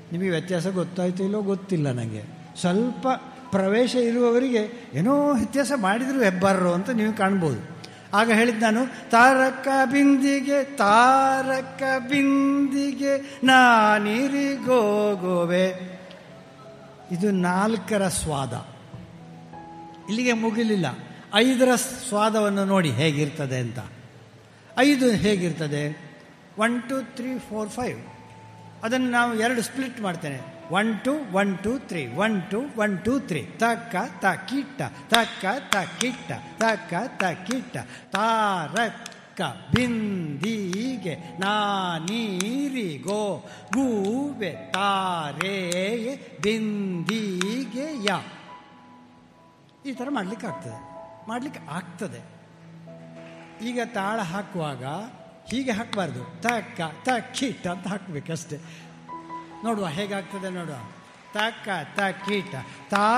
ನಿಮಗೆ ವ್ಯತ್ಯಾಸ ಗೊತ್ತಾಯ್ತು ಇಲ್ಲೋ ಗೊತ್ತಿಲ್ಲ ನನಗೆ ಸ್ವಲ್ಪ ಪ್ರವೇಶ ಇರುವವರಿಗೆ ಏನೋ ವ್ಯತ್ಯಾಸ ಮಾಡಿದ್ರು ಹೆಬ್ಬಾರರು ಅಂತ ನೀವು ಕಾಣ್ಬೋದು ಆಗ ಹೇಳಿದ್ದು ನಾನು ತಾರಕ ಬಿಂದಿಗೆ ತಾರಕ ಬಿಂದಿಗೆ ನಾನಿರಿಗೋಗೋವೆ ಇದು ನಾಲ್ಕರ ಸ್ವಾದ ಇಲ್ಲಿಗೆ ಮುಗಿಲಿಲ್ಲ ಐದರ ಸ್ವಾದವನ್ನು ನೋಡಿ ಹೇಗಿರ್ತದೆ ಅಂತ ಐದು ಹೇಗಿರ್ತದೆ one two three four five ಅದನ್ನು ನಾವು ಎರಡು ಸ್ಪ್ಲಿಟ್ ಮಾಡ್ತೇನೆ one two one two three one two one two three ತಕ್ಕ ತ ಕಿಟ್ಟ ತಕ್ಕ ತ ಕಿಟ್ಟ ತಕ್ಕ ತ ಕಿಟ್ಟ ತಾರಕ್ಕ ಬಿಂದಿಗೆ ನಾನೀರಿಗೋ ಗೂಬೆ ತಾರೆಯೇ ಬಿಂದಿಗೆ ಯಾ ಈ ಥರ ಮಾಡಲಿಕ್ಕೆ ಆಗ್ತದೆ ಮಾಡಲಿಕ್ಕೆ ಆಗ್ತದೆ ಈಗ ತಾಳ ಹಾಕುವಾಗ ಹೀಗೆ ಹಾಕಬಾರ್ದು ತಕ್ಕ ತ ಕೀಟ ಅಂತ ಹಾಕಬೇಕಷ್ಟೆ ನೋಡುವ ಹೇಗಾಗ್ತದೆ ನೋಡುವ ತಕ್ಕ ತ ಕೀಟ ತಾ